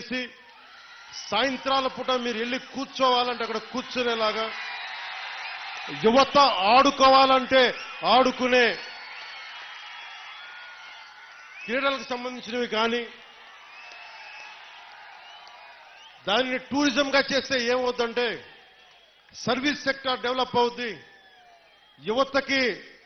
చేసి సాయంత్రాల పూట మీరు వెళ్ళి కూర్చోవాలంటే అక్కడ కూర్చునేలాగా యువత ఆడుకోవాలంటే ఆడుకునే క్రీడలకు సంబంధించినవి కానీ దానిని టూరిజంగా చేస్తే ఏమవుద్దంటే సర్వీస్ సెక్టర్ డెవలప్ అవుద్ది యువతకి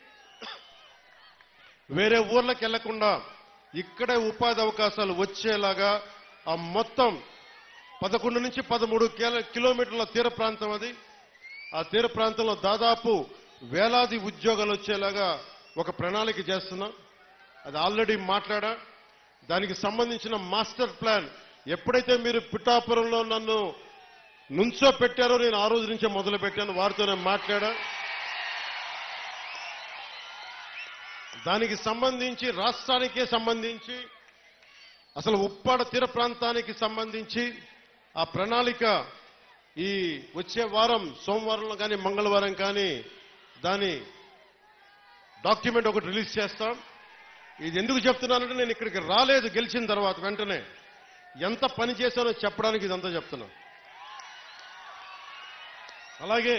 వేరే ఊర్లకు వెళ్లకుండా ఇక్కడే ఉపాధి అవకాశాలు వచ్చేలాగా ఆ మొత్తం పదకొండు నుంచి పదమూడు కిలో- కిలోమీటర్ల తీర ప్రాంతం అది ఆ తీర ప్రాంతంలో దాదాపు వేలాది ఉద్యోగాలు వచ్చేలాగా ఒక ప్రణాళిక చేస్తున్నాం అది ఆల్రెడీ మాట్లాడా దానికి సంబంధించిన మాస్టర్ ప్లాన్ ఎప్పుడైతే మీరు పిఠాపురంలో నన్ను నుంచో పెట్టారో నేను ఆ రోజు నుంచే మొదలు పెట్టాను వారితో నేను మాట్లాడా దానికి సంబంధించి రాష్ట్రానికే సంబంధించి అసలు ఉప్పాడ తీర ప్రాంతానికి సంబంధించి ఆ ప్రణాళిక ఈ వచ్చే వారం సోమవారంలో కానీ మంగళవారం కానీ దాని డాక్యుమెంట్ ఒకటి రిలీజ్ చేస్తాం ఇది ఎందుకు చెప్తున్నానంటే నేను ఇక్కడికి రాలేదు గెలిచిన తర్వాత వెంటనే ఎంత పని చేశానో చెప్పడానికి ఇదంతా చెప్తున్నా అలాగే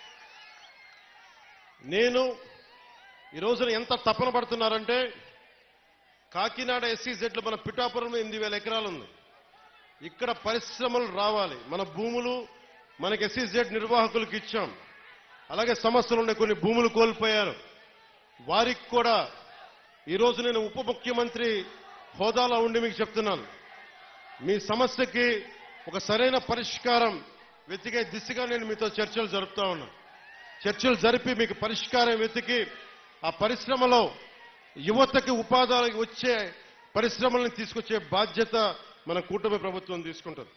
నేను ఈ రోజున ఎంత తపన పడుతున్నారంటే కాకినాడ ఎస్సీజెడ్లు మన పిఠాపురంలో ఎనిమిది వేల ఎకరాలు ఉంది ఇక్కడ పరిశ్రమలు రావాలి మన భూములు మనకి ఎస్సీజెడ్ నిర్వాహకులకు ఇచ్చాం అలాగే సమస్యలు ఉన్నాయి కొన్ని భూములు కోల్పోయారు వారికి కూడా ఈరోజు నేను ఉప ముఖ్యమంత్రి హోదాలో ఉండి మీకు చెప్తున్నాను మీ సమస్యకి ఒక సరైన పరిష్కారం వెతికే దిశగా నేను మీతో చర్చలు జరుపుతా ఉన్నా చర్చలు జరిపి మీకు పరిష్కారం వెతికి ఆ పరిశ్రమలో యువతకి ఉపాధి వచ్చే పరిశ్రమలను తీసుకొచ్చే బాధ్యత మన కూటమి ప్రభుత్వం తీసుకుంటుంది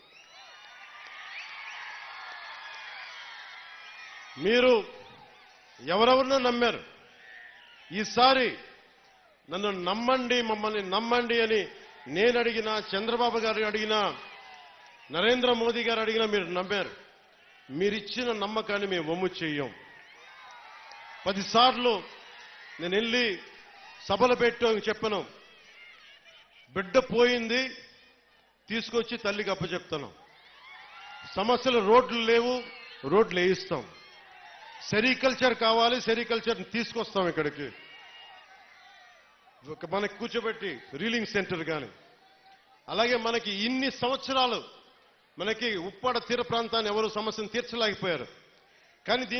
మీరు ఎవరెవరినో నమ్మారు ఈసారి నన్ను నమ్మండి మమ్మల్ని నమ్మండి అని నేను అడిగినా చంద్రబాబు గారు అడిగినా నరేంద్ర మోదీ గారు అడిగినా మీరు నమ్మారు మీరిచ్చిన నమ్మకాన్ని మేము వమ్ము చెయ్యం పదిసార్లు నేను వెళ్ళి సభలు పెట్టాను చెప్పను బిడ్డ పోయింది తీసుకొచ్చి తల్లికి అప్పచెప్తాను సమస్యలు రోడ్లు లేవు రోడ్లు వేయిస్తాం సెరికల్చర్ కావాలి సెరికల్చర్ తీసుకొస్తాం ఇక్కడికి ఒక మనకి కూర్చోబెట్టి రీలింగ్ సెంటర్ కానీ అలాగే మనకి ఇన్ని సంవత్సరాలు మనకి ఉప్పాడ తీర ప్రాంతాన్ని ఎవరు సమస్యను తీర్చలేకపోయారు కానీ దీని